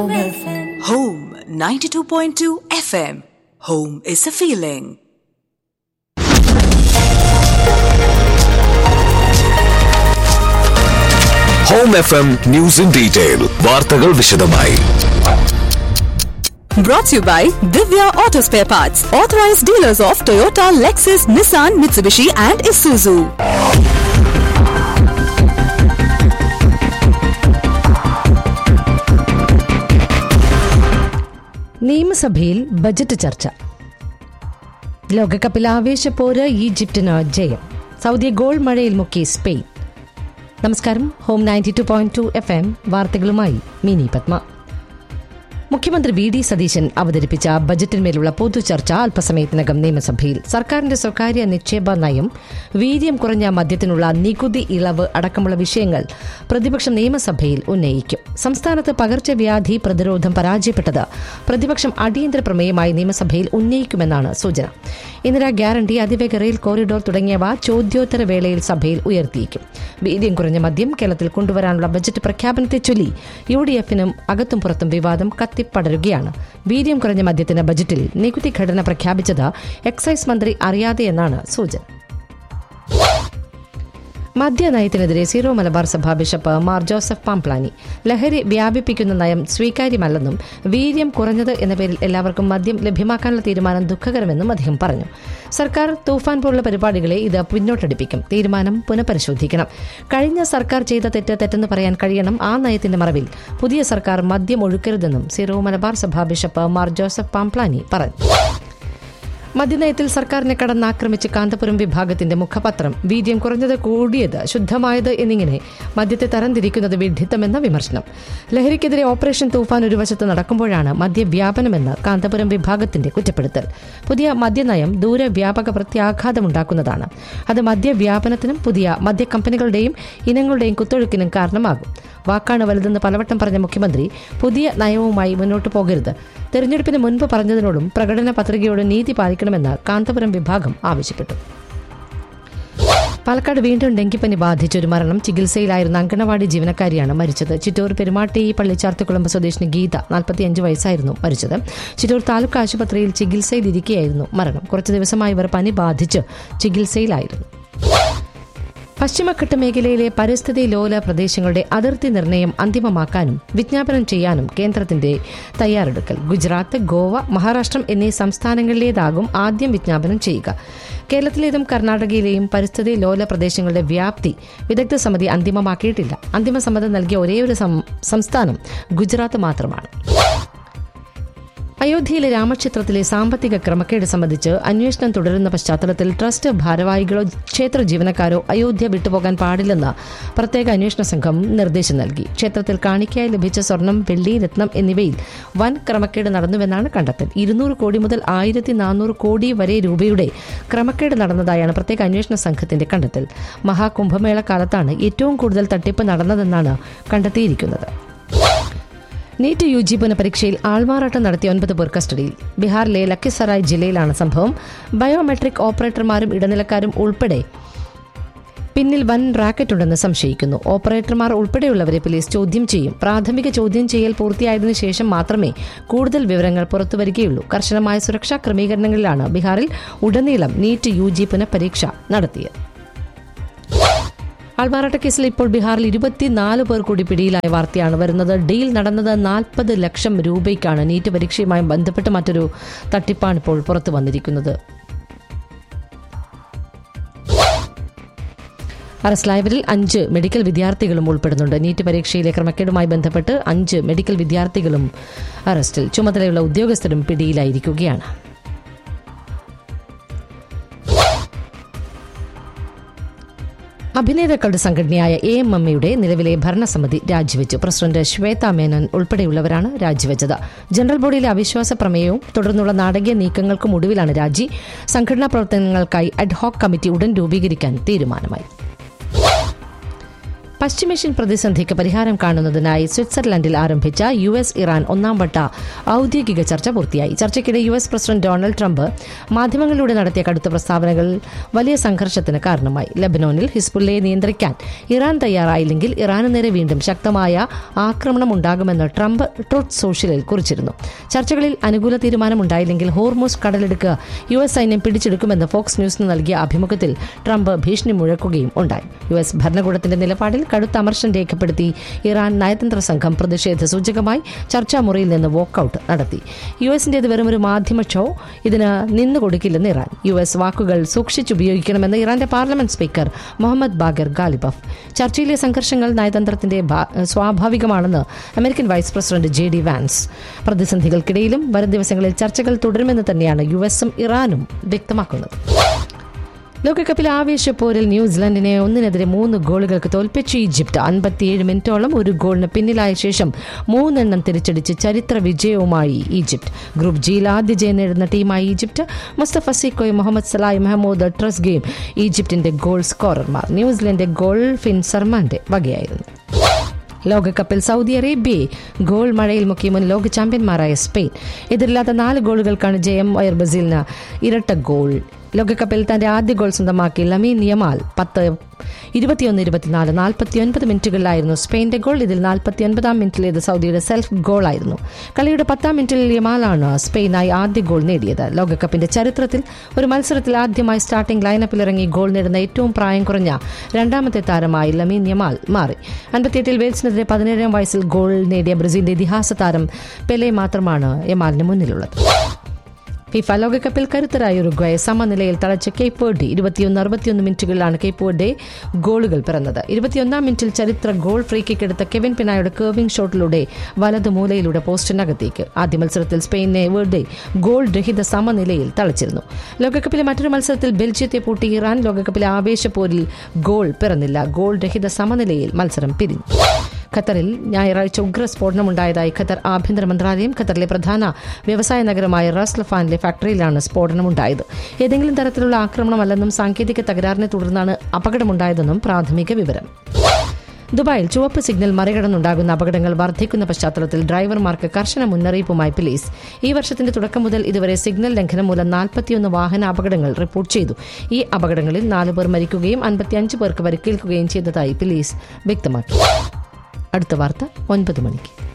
Home FM. Home 92.2 FM. Home is a feeling. Home F M news in detail വാർത്തകൾ വിശദമായി Brought to you by Divya Auto Spare Parts, authorized dealers of Toyota, Lexus, Nissan, Mitsubishi, and Isuzu. നിയമസഭയിൽ budget ചർച്ച ലോകകപ്പിൽ ആവേശപ്പോര് ഈജിപ്തിന് ജയം Saudi goal മഴയിൽ മുക്കി Spain നമസ്കാരം home ninety two point two F M വാർത്തകളുമായി മിനി പത്മ മുഖ്യമന്ത്രി വി ഡി സതീശൻ അവതരിപ്പിച്ച ബജറ്റിന്മേലുള്ള പൊതുചർച്ച അല്പസമയത്തിനകം നിയമസഭയിൽ സർക്കാരിന്റെ സ്വകാര്യ നിക്ഷേപ നയം വീര്യം കുറഞ്ഞ മദ്യത്തിനുള്ള നികുതി ഇളവ് അടക്കമുള്ള വിഷയങ്ങൾ പ്രതിപക്ഷം നിയമസഭയിൽ ഉന്നയിക്കും സംസ്ഥാനത്ത് പകർച്ചവ്യാധി പ്രതിരോധം പരാജയപ്പെട്ടത് പ്രതിപക്ഷം അടിയന്തര പ്രമേയമായി നിയമസഭയിൽ ഉന്നയിക്കുമെന്നാണ് സൂചന ഇന്ദിരാ ഗ്യാരണ്ടി അതിവേഗ റെയിൽ കോറിഡോർ തുടങ്ങിയവ ചോദ്യോത്തര വേളയിൽ സഭയിൽ ഉയർത്തിയേക്കും വീര്യം കുറഞ്ഞ മദ്യം കേരളത്തിൽ കൊണ്ടുവരാനുള്ള ബജറ്റ് പ്രഖ്യാപനത്തെ ചൊല്ലി യു ഡി എഫിനും അകത്തും പുറത്തും വിവാദം കത്തിപ്പടരുകയാണ് വീര്യം കുറഞ്ഞ മദ്യത്തിന് ബജറ്റിൽ നികുതി ഘടന പ്രഖ്യാപിച്ചത് എക്സൈസ് മന്ത്രി അറിയാതെയെന്നാണ് സൂചന മദ്യനയത്തിനെതിരെ സീറോ മലബാർ സഭ ബിഷപ്പ് മാർ ജോസഫ് പാംപ്ലാനി ലഹരി വ്യാപിപ്പിക്കുന്ന നയം സ്വീകാര്യമല്ലെന്നും വീര്യം കുറഞ്ഞത് എന്ന പേരിൽ എല്ലാവർക്കും മദ്യം ലഭ്യമാക്കാനുള്ള തീരുമാനം ദുഃഖകരമെന്നും അദ്ദേഹം പറഞ്ഞു സർക്കാർ തൂഫാൻ പോലുള്ള പരിപാടികളെ ഇത് പിന്നോട്ടടിപ്പിക്കും തീരുമാനം പുനഃപരിശോധിക്കണം കഴിഞ്ഞ സർക്കാർ ചെയ്ത തെറ്റ് തെറ്റെന്ന് പറയാൻ കഴിയണം ആ നയത്തിന്റെ മറവിൽ പുതിയ സർക്കാർ മദ്യം ഒഴുക്കരുതെന്നും സീറോ മലബാർ സഭ ബിഷപ്പ് മാർ ജോസഫ് പാംപ്ലാനി പറഞ്ഞു മദ്യനയത്തിൽ സർക്കാരിനെ കടന്നാക്രമിച്ച് കാന്തപുരം വിഭാഗത്തിന്റെ മുഖപത്രം വീര്യം കുറഞ്ഞത് കൂടിയത് ശുദ്ധമായത് എന്നിങ്ങനെ മദ്യത്തെ തരംതിരിക്കുന്നത് വിഡ്ഢിത്തമെന്ന വിമർശനം ലഹരിക്കെതിരെ ഓപ്പറേഷൻ തൂഫാൻ ഒരു വശത്ത് നടക്കുമ്പോഴാണ് മദ്യവ്യാപനമെന്ന് കാന്തപുരം വിഭാഗത്തിന്റെ കുറ്റപ്പെടുത്തൽ പുതിയ മദ്യനയം ദൂരവ്യാപക പ്രത്യാഘാതമുണ്ടാക്കുന്നതാണ് അത് മദ്യവ്യാപനത്തിനും പുതിയ മദ്യക്കമ്പനികളുടെയും ഇനങ്ങളുടെയും കുത്തൊഴുക്കിനും കാരണമാകും വാക്കാണ് വലുതെന്ന് പലവട്ടം പറഞ്ഞ മുഖ്യമന്ത്രി പുതിയ നയവുമായി മുന്നോട്ടു പോകരുത് തെരഞ്ഞെടുപ്പിന് മുൻപ് പറഞ്ഞതിനോടും പ്രകടന പത്രികയോടും നീതി പാലിക്കണമെന്ന് കാന്തപുരം വിഭാഗം ആവശ്യപ്പെട്ടു പാലക്കാട് വീണ്ടും ഡെങ്കിപ്പനി ബാധിച്ച ഒരു മരണം ചികിത്സയിലായിരുന്ന അങ്കണവാടി ജീവനക്കാരിയാണ് മരിച്ചത് ചിറ്റൂർ പെരുമാട്ടി പള്ളിച്ചാർത്തുകുളമ്പ് സ്വദേശിനി ഗീത നാൽപ്പത്തിയഞ്ച് വയസ്സായിരുന്നു മരിച്ചത് ചിറ്റൂർ താലൂക്ക് ആശുപത്രിയിൽ ചികിത്സയിലിരിക്കെയായിരുന്നു മരണം കുറച്ചു ദിവസമായി ഇവർ പനി ബാധിച്ച് ചികിത്സയിലായിരുന്നു പശ്ചിമഘട്ട മേഖലയിലെ പരിസ്ഥിതി ലോല പ്രദേശങ്ങളുടെ അതിർത്തി നിർണയം അന്തിമമാക്കാനും വിജ്ഞാപനം ചെയ്യാനും കേന്ദ്രത്തിന്റെ തയ്യാറെടുക്കൽ ഗുജറാത്ത് ഗോവ മഹാരാഷ്ട്രം എന്നീ സംസ്ഥാനങ്ങളിലേതാകും ആദ്യം വിജ്ഞാപനം ചെയ്യുക കേരളത്തിലേതും കർണാടകയിലെയും പരിസ്ഥിതി ലോല പ്രദേശങ്ങളുടെ വ്യാപ്തി വിദഗ്ധ സമിതി അന്തിമമാക്കിയിട്ടില്ല അന്തിമ സമ്മതം നൽകിയ ഒരേയൊരു സം- സംസ്ഥാനം ഗുജറാത്ത് മാത്രമാണ് അയോധ്യയിലെ രാമക്ഷേത്രത്തിലെ സാമ്പത്തിക ക്രമക്കേട് സംബന്ധിച്ച് അന്വേഷണം തുടരുന്ന പശ്ചാത്തലത്തിൽ ട്രസ്റ്റ് ഭാരവാഹികളോ ക്ഷേത്ര ജീവനക്കാരോ അയോധ്യ വിട്ടുപോകാൻ പാടില്ലെന്ന് പ്രത്യേക അന്വേഷണ സംഘം നിർദ്ദേശം നൽകി ക്ഷേത്രത്തിൽ കാണിക്കയായി ലഭിച്ച സ്വർണം വെള്ളി രത്നം എന്നിവയിൽ വൻ ക്രമക്കേട് നടന്നുവെന്നാണ് കണ്ടെത്തൽ ഇരുന്നൂറ് കോടി മുതൽ ആയിരത്തി നാനൂറ് കോടി വരെ രൂപയുടെ ക്രമക്കേട് നടന്നതായാണ് പ്രത്യേക അന്വേഷണ സംഘത്തിന്റെ കണ്ടെത്തൽ മഹാകുംഭമേള കാലത്താണ് ഏറ്റവും കൂടുതൽ തട്ടിപ്പ് നടന്നതെന്നാണ് കണ്ടെത്തിയിരിക്കുന്നത് നീറ്റ് യു ജി പുനഃപരീക്ഷയിൽ ആൾമാറാട്ടം നടത്തിയ ഒൻപത് പേർ കസ്റ്റഡിയിൽ ബീഹാറിലെ ലക്കിസറായ് ജില്ലയിലാണ് സംഭവം ബയോമെട്രിക് ഓപ്പറേറ്റർമാരും ഇടനിലക്കാരും ഉൾപ്പെടെ പിന്നിൽ വൻ റാക്കറ്റ് ഉണ്ടെന്ന് സംശയിക്കുന്നു ഓപ്പറേറ്റർമാർ ഉൾപ്പെടെയുള്ളവരെ പോലീസ് ചോദ്യം ചെയ്യും പ്രാഥമിക ചോദ്യം ചെയ്യൽ പൂർത്തിയായതിനു ശേഷം മാത്രമേ കൂടുതൽ വിവരങ്ങൾ പുറത്തുവരികയുള്ളൂ കർശനമായ സുരക്ഷാ ക്രമീകരണങ്ങളിലാണ് ബീഹാറിൽ ഉടനീളം നീറ്റ് യു ജി പുനഃപരീക്ഷ നടത്തിയത് ആൾമാറാട്ട കേസിൽ ഇപ്പോൾ ബീഹാറിൽ ഇരുപത്തിനാല് പേർ കൂടി പിടിയിലായ വാർത്തയാണ് വരുന്നത് ഡീൽ നടന്നത് നാൽപ്പത് ലക്ഷം രൂപയ്ക്കാണ് നീറ്റ് പരീക്ഷയുമായി ബന്ധപ്പെട്ട് മറ്റൊരു തട്ടിപ്പാണ് ഇപ്പോൾ പുറത്തു വന്നിരിക്കുന്നത് അറസ്റ്റിലായവരിൽ അഞ്ച് മെഡിക്കൽ വിദ്യാർത്ഥികളും ഉൾപ്പെടുന്നുണ്ട് നീറ്റ് പരീക്ഷയിലെ ക്രമക്കേടുമായി ബന്ധപ്പെട്ട് അഞ്ച് മെഡിക്കൽ വിദ്യാർത്ഥികളും അറസ്റ്റിൽ ചുമതലയുള്ള ഉദ്യോഗസ്ഥരും പിടിയിലായിരിക്കുകയാണ് അഭിനേതാക്കളുടെ സംഘടനയായ എ എം എം യുടെ നിലവിലെ ഭരണസമിതി രാജിവെച്ചു പ്രസിഡന്റ് ശ്വേത മേനോൻ ഉൾപ്പെടെയുള്ളവരാണ് രാജിവെച്ചത് ജനറൽ ബോഡിയിലെ അവിശ്വാസ പ്രമേയവും തുടർന്നുള്ള നാടകീയ നീക്കങ്ങൾക്കും ഒടുവിലാണ് രാജി സംഘടനാ പ്രവർത്തനങ്ങൾക്കായി അഡ്ഹോക് കമ്മിറ്റി ഉടൻ രൂപീകരിക്കാൻ തീരുമാനമായി പശ്ചിമേഷ്യൻ പ്രതിസന്ധിക്ക് പരിഹാരം കാണുന്നതിനായി സ്വിറ്റ്സർലൻഡിൽ ആരംഭിച്ച യു എസ് ഇറാൻ ഒന്നാം വട്ട ഔദ്യോഗിക ചർച്ച പൂർത്തിയായി ചർച്ചയ്ക്കിടെ U S president Donald Trump മാധ്യമങ്ങളിലൂടെ നടത്തിയ കടുത്ത പ്രസ്താവനകൾ വലിയ സംഘർഷത്തിന് കാരണമായി ലബനോനിൽ ഹിസ്ബുള്ളയെ നിയന്ത്രിക്കാൻ ഇറാൻ തയ്യാറായില്ലെങ്കിൽ ഇറാന് നേരെ വീണ്ടും ശക്തമായ ആക്രമണം ഉണ്ടാകുമെന്ന് ട്രംപ് ട്രൂത്ത് സോഷ്യലിൽ കുറിച്ചിരുന്നു ചർച്ചകളിൽ അനുകൂല തീരുമാനമുണ്ടായില്ലെങ്കിൽ ഹോർമോസ് കടലെടുക്കുക യു എസ് സൈന്യം പിടിച്ചെടുക്കുമെന്ന് ഫോക്സ് ന്യൂസിന് നൽകിയ അഭിമുഖത്തിൽ ട്രംപ് ഭീഷണി മുഴക്കുകയും ഉണ്ടായി യു എസ് ഭരണകൂടത്തിന്റെ നിലപാടിൽ കടുത്ത അമർഷം രേഖപ്പെടുത്തി ഇറാൻ നയതന്ത്ര സംഘം പ്രതിഷേധ സൂചകമായി ചർച്ചാ മുറിയിൽ നിന്ന് വോക്കൌട്ട് നടത്തി യു എസിന്റേത് വെറും ഒരു മാധ്യമ ഷോ ഇതിന് നിന്നു കൊടുക്കില്ലെന്ന് ഇറാൻ യു എസ് വാക്കുകൾ സൂക്ഷിച്ചുപയോഗിക്കണമെന്ന് ഇറാന്റെ parliament speaker Mohammad Bagher Ghalibaf ചർച്ചയിലെ സംഘർഷങ്ങൾ നയതന്ത്രത്തിന്റെ ഭാ- സ്വാഭാവികമാണെന്ന് American vice president J D Vance പ്രതിസന്ധികൾക്കിടയിലും വരും ദിവസങ്ങളിൽ ചർച്ചകൾ തുടരുമെന്ന് തന്നെയാണ് യു എസും ഇറാനും വ്യക്തമാക്കുന്നത് ലോകകപ്പിൽ ആവേശപ്പോരിൽ ന്യൂസിലൻഡിനെ ഒന്നിനെതിരെ മൂന്ന് ഗോളുകൾക്ക് തോൽപ്പിച്ച് ഈജിപ്ത് അൻപത്തിയേഴ് മിനിറ്റോളം ഒരു ഗോളിന് പിന്നിലായ ശേഷം മൂന്നെണ്ണം തിരിച്ചടിച്ച് ചരിത്ര വിജയവുമായി ഈജിപ്ത് ഗ്രൂപ്പ് ജിയിൽ ആദ്യ ജയം നേടുന്ന ടീമായി Egypt Mostafa Ziko Mohamed Salah Mahmoud Trezeguet game ഈജിപ്തിന്റെ ഗോൾ സ്കോറർമാർ ന്യൂസിലൻഡ് ഗോൾ ഫിൻ സർമാന്റെ വകയായിരുന്നു ലോകകപ്പിൽ സൗദി അറേബ്യയെ ഗോൾ മഴയിൽ മുക്കി മുൻ ലോക ചാമ്പ്യന്മാരായ സ്പെയിൻ എതിരില്ലാത്ത നാല് ഗോളുകൾക്കാണ് ജയം വയർ ബ്രസീലിന് ഇരട്ട ഗോൾ ലോകകപ്പിൽ തന്റെ ആദ്യ ഗോൾ സ്വന്തമാക്കി ലമീൻ യമാൽ പത്ത് ഇരുപത്തിയൊന്ന് ഇരുപത്തിനാല് നാൽപ്പത്തിയൊൻപത് മിനിറ്റുകളിലായിരുന്നു സ്പെയിന്റെ ഗോൾ ഇതിൽ നാൽപ്പത്തിയൊൻപതാം മിനിറ്റിലേത് സൗദിയുടെ സെൽഫ് ഗോളായിരുന്നു കളിയുടെ പത്താം മിനിറ്റിൽ യമാലാണ് സ്പെയിനായി ആദ്യ ഗോൾ നേടിയത് ലോകകപ്പിന്റെ ചരിത്രത്തിൽ ഒരു മത്സരത്തിൽ ആദ്യമായി സ്റ്റാർട്ടിംഗ് ലൈനപ്പിൽ ഇറങ്ങി ഗോൾ നേടുന്ന ഏറ്റവും പ്രായം കുറഞ്ഞ രണ്ടാമത്തെ താരമായി ലമീൻ യമാൽ മാറി അൻപത്തിയെട്ടിൽ വെയിൽസിനെതിരെ പതിനേഴാം വയസ്സിൽ ഗോൾ നേടിയ ബ്രസീലിന്റെ ഇതിഹാസ താരം പെലെ മാത്രമാണ് യമാലിന് മുന്നിലുള്ളത് ഫിഫ ലോകകപ്പിൽ കരുത്തരായ ഉറുഗ്വയെ സമനിലയിൽ തളച്ച കേപ്പ് വേർഡി ഇരുപത്തിയൊന്ന് അറുപത്തിയൊന്ന് മിനിറ്റുകളിലാണ് കേപ്പ് വേർഡെ ഗോളുകൾ പിറന്നത് ഇരുപത്തിയൊന്നാം മിനിറ്റിൽ ചരിത്ര ഗോൾ ഫ്രീ കിക്ക് എടുത്ത കെവിൻ പിനായുടെ കേർവിംഗ് ഷോട്ടിലൂടെ വലതു മൂലയിലൂടെ പോസ്റ്റിനകത്തേക്ക് ആദ്യ മത്സരത്തിൽ സ്പെയിനെ വേർഡെ ഗോൾ രഹിത സമനിലയിൽ തളച്ചിരുന്നു ലോകകപ്പിലെ മറ്റൊരു മത്സരത്തിൽ ബെൽജിയത്തെ പൂട്ടി ഇറാൻ ലോകകപ്പിലെ ആവേശപ്പോരിൽ ഗോൾ പിറന്നില്ല ഗോൾ രഹിത സമനിലയിൽ മത്സരം പിരിഞ്ഞു ഖത്തറിൽ ഞായറാഴ്ച ഉഗ്ര സ്ഫോടനമുണ്ടായതായി ഖത്തർ ആഭ്യന്തര മന്ത്രാലയം ഖത്തറിലെ പ്രധാന വ്യവസായ നഗരമായ റസ് ലഫാനിലെ ഫാക്ടറിയിലാണ് സ്ഫോടനമുണ്ടായത് ഏതെങ്കിലും തരത്തിലുള്ള ആക്രമണമല്ലെന്നും സാങ്കേതിക തകരാറിനെ തുടർന്നാണ് അപകടമുണ്ടായതെന്നും പ്രാഥമിക വിവരം ദുബായിൽ ചുവപ്പ് സിഗ്നൽ മറികടന്നുണ്ടാകുന്ന അപകടങ്ങൾ വർദ്ധിക്കുന്ന പശ്ചാത്തലത്തിൽ ഡ്രൈവർമാർക്ക് കർശന മുന്നറിയിപ്പുമായി പോലീസ് ഈ വർഷത്തിന്റെ തുടക്കം മുതൽ ഇതുവരെ സിഗ്നൽ ലംഘനം മൂലം നാൽപ്പത്തിയൊന്ന് വാഹന അപകടങ്ങൾ റിപ്പോർട്ട് ചെയ്തു ഈ അപകടങ്ങളിൽ നാല് പേർ മരിക്കുകയും അൻപത്തിയഞ്ച് പേർക്ക് പരിക്കേൽക്കുകയും ചെയ്തതായി പോലീസ് വ്യക്തമാക്കി അടുത്ത വാർത്ത ഒൻപത് മണിക്ക്